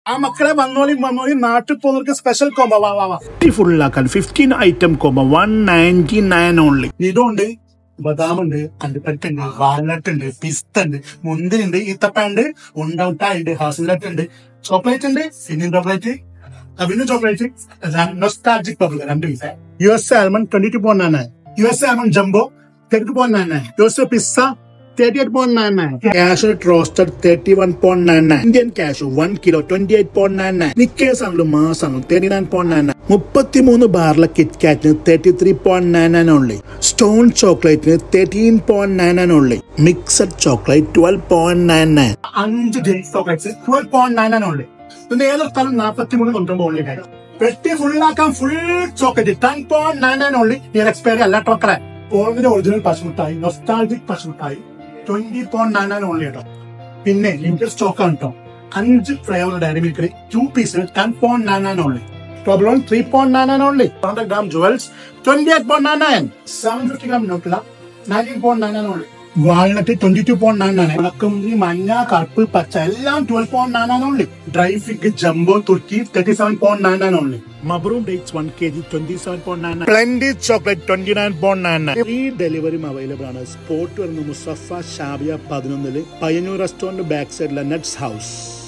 ആ മക്കളെ വന്നോളി വന്നോളി നാട്ടിൽ പോകുന്നവർക്ക് സ്പെഷ്യൽ കോമ്പോ വാ വാ വാ ഫുള്ളാക്കാൻ fifteen item combo one ninety nine only ഇതുണ്ട് ബദാമുണ്ട് അണ്ടിപ്പരിപ്പുണ്ട് വാൽനട്ട് ഉണ്ട് പിസ്ത ഉണ്ട് മുന്തിരി ഉണ്ട് ഈത്തപ്പണ്ട് ഉണ്ടൗട്ടായി ഉണ്ട് ഹാസൽനട്ട് ഉണ്ട് ചോക്ലേറ്റ് ഉണ്ട് സിന്നിൻ ചോക്ലേറ്റ് പിന്നെ ചോക്ലേറ്റ് നൊസ്റ്റാൾജിക് ബബിൾ രണ്ട് piece U S almond twenty two point nine U S almond jumbo thirty two point nine nine U S പിസ്സ thirty eight point nine nine cashew roasted thirty one point nine nine Indian cashew one kilo twenty eight point nine nine Snickers ആണെങ്കിലും Mars ആണെങ്കിലും thirty nine point nine nine മുപ്പത്തിമൂന്ന് ബാറിലെ കിറ്റ് കാറ്റിന് thirty three point nine nine only stone ചോക്ലേറ്റിന് thirteen point nine nine only mixed chocolate twelve point nine nine അഞ്ച് date chocolates twelve point nine nine ഉള്ളു ഇതിന്റെ ഏതൊരു സ്ഥലം നാൽപ്പത്തി മൂന്ന് തൊണ്ണൂറ് ഓൺലി കാര്യം പെട്ടി ഫുള്ളാക്കാൻ full chocolate ten point nine nine only near expiry അല്ല ടോക്കറെ ഓൾറെഡി ഒറിജിനൽ പശുമുട്ടായി നൊസ്റ്റാൾജിക് പശുമുട്ടായി twenty point nine nine only കേട്ടോ പിന്നെ ലിമിറ്റഡ് സ്റ്റോക്ക് ആണ് കേട്ടോ അഞ്ച് ഫ്ലേവർ ഡയറി മിൽക്കിൽ ടു പീസിന് ten point nine nine only Toblerone three point nine nine only hundred gram jewels twenty eight point nine nine seven fifty gram Nutella nineteen point nine nine only walnut twenty two point nine nine ഉണക്കമുന്തിരി മഞ്ഞ കറുപ്പ് പച്ച എല്ലാം twelve point nine nine only dry fig jumbo തുർക്കി thirty seven point nine nine only മബറൂം dates one K G twenty seven point nine പ്ലൻഡി chocolate twenty nine point nine nine ഈ ഡെലിവറിയും അവൈലബിൾ ആണ് സ്പോട്ട് വരുന്ന മുസഫ ഷാബിയ പതിനൊന്നില് Payyanur restaurant back സൈഡിലെ നെറ്റ്സ് ഹൗസ്